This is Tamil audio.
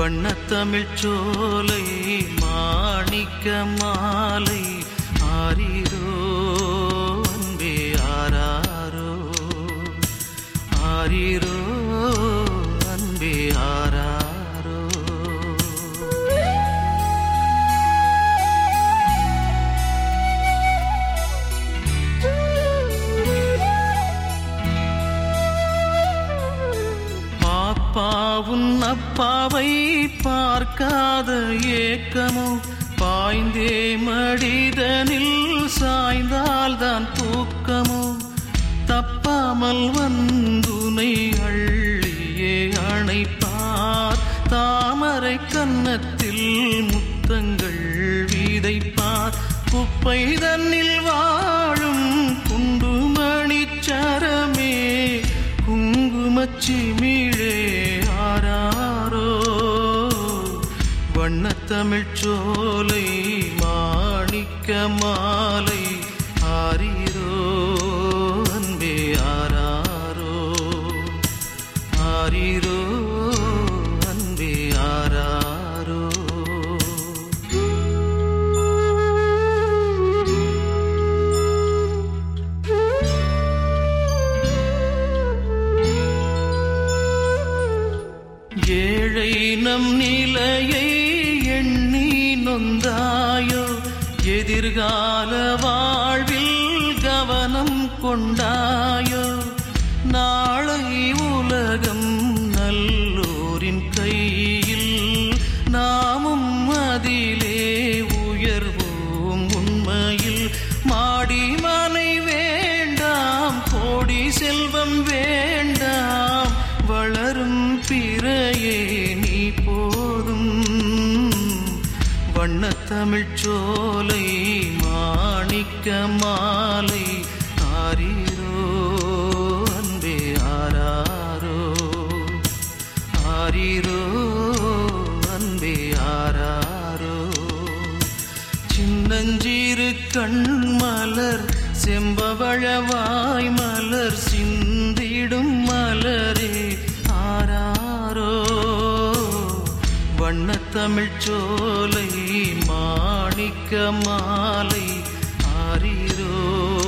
வண்ணத்தமிழ் சோலை மாணிக்க மாலை ஆரிரோ அன்பே ஆராரோ ஆரிரோ அன்பே ஆராரோ பாப்பாவும் அப்பாவை பார்க்காத ஏக்கமோ பாய்ந்தே மடிதனில் சாய்ந்தால்தான் தூக்கமோ தப்பாமல் வந்துனை அள்ளியே அணைப்பார் தாமரை கன்னத்தில் முத்தங்கள் விதைப்பார் குப்பை தன்னில் வாழும் குண்டுமணிச் சரமே குங்குமச்சிமிழே ஆராரோ வண்ணத்தமிழ் சோலை மாணிக்க மாலை ஆரிரோ அன்பே ஆராரோ ஆரிரோ அன்பே ஆராரோ ஏழை நம் நிலையை எண்ணி நொந்தாயோ எதிர்கால வாழ்வில் கவனம் கொண்டாயோ நாளை உலகம் நல்லோரின் கையில் நாமும் அதிலே உயர்வோம் உண்மையில் மாடி மனை வேண்டாம் கோடி செல்வம் வேண்டாம் வளரும் பிறையே நீ போதும் வண்ணத்தமிழ் சோலை மாணிக்க மாலை ஆரிரோ அன்பே ஆராரோ ஆரிரோ அன்பே ஆராரோ சின்னஞ்சிறு கண்மலர் செம்பவழவாய் மலர் சிந்திடும் மலரே ஆராரோ வண்ணத்தமிழ் சோலை மாணிக்க மாலை ஆரிரோ